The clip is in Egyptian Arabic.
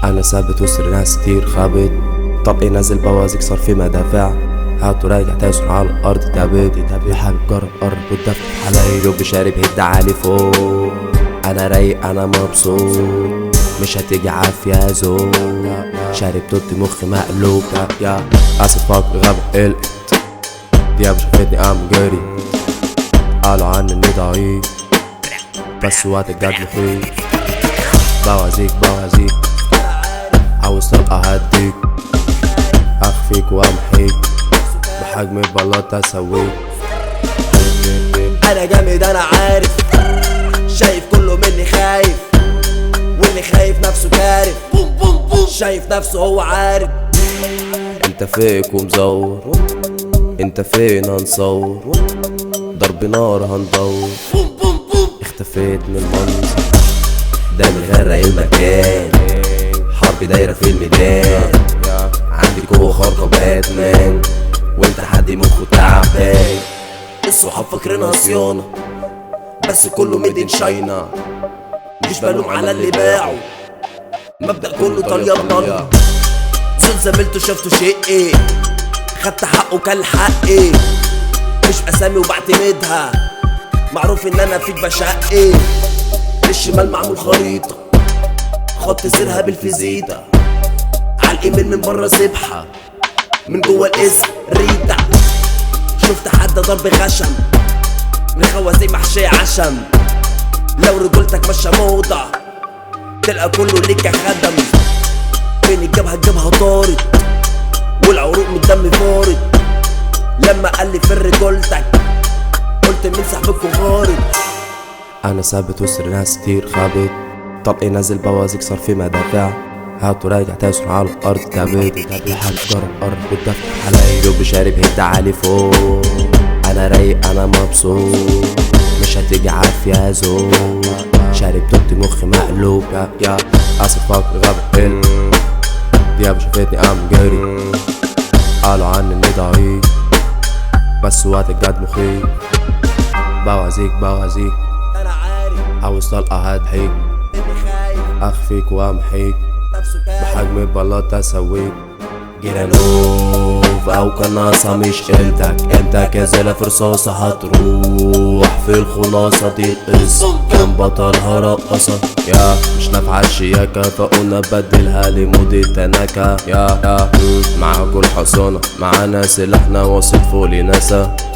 انا ثابت وسط ناس كتير خابط طبقي نازل بوازيك صار في مدافع هاتوا راجع تايسون على الارض تعبت تعبت حابب جرب قرب والدفع حلايله بشارب هيد عالي فوق انا رايق انا مبسوط مش هتيجي عافية زو شارب توتي مخي مقلوب يا يا اسف فاك غاب قلقت دياب شافتني قام جري قالوا عني اني ضعيف بس وقت الجد مخيف بوازيك بوازيك عاوز تبقى هديك اخفيك وامحيك بحجم البلاط اسويك انا جامد انا عارف شايف كله مني خايف واللي خايف نفسه كارف بوم بوم بوم شايف نفسه هو عارف انت فيك ومزور انت فين هنصور ضرب نار هندور بوم بوم بوم اختفيت من المنظر ده مغرق المكان حرب دايرة في الميدان عندي قوة خارقة باتمان وانت حد مخه تعبان الصحاب فاكرينها صيانة بس كله ميدين شاينا مش بلوم على اللي باعوا مبدأ كله طليان طليان زول زميلته شافته شيء ايه خدت حقه كان حقي مش اسامي وبعتمدها معروف ان انا فيك بشقي الشمال معمول خريطة خط سيرها بالفيزيتا عالايميل من بره سبحة من جوه الاسم ريتا شفت حد ضرب غشم من خوازيق محشية عشم لو رجولتك ماشية موضة تلقى كله ليك يا خدم فين الجبهة الجبهة طارت والعروق من الدم فارت لما قال لي فر رجولتك قلت مين صاحبكم غارت انا ثابت وسط ناس كتير خابط طبقي نازل بوازيك صار في مدافع هاتوا راجع تايسون على الارض تعبت تعبت حابب جرب قرب والدفع حلايله بشارب هيد عالي فوق انا رايق انا مبسوط مش هتيجي عافية زو شارب توتي مخي مقلوب يا يا اسف فاك غاب قل دياب شافتني قام جري قالوا عني اني ضعيف بس وقت الجد مخيف بوازيك بوازيك انا عارف عاوز طلقة هضحك اني خايف اخفيك وامحيك نفسه كان بحجم البلاط اسويك جيرانوف او قناصة مش قيمتك انت كزلة في رصاصة هتروح في الخلاصة دي القصة كان بطلها رقصة يا مش نافعة الشياكة فقلنا بدلها لمود التناكة يا يا معاكوا الحصانة معانا سلاحنا واصل فوق لناسا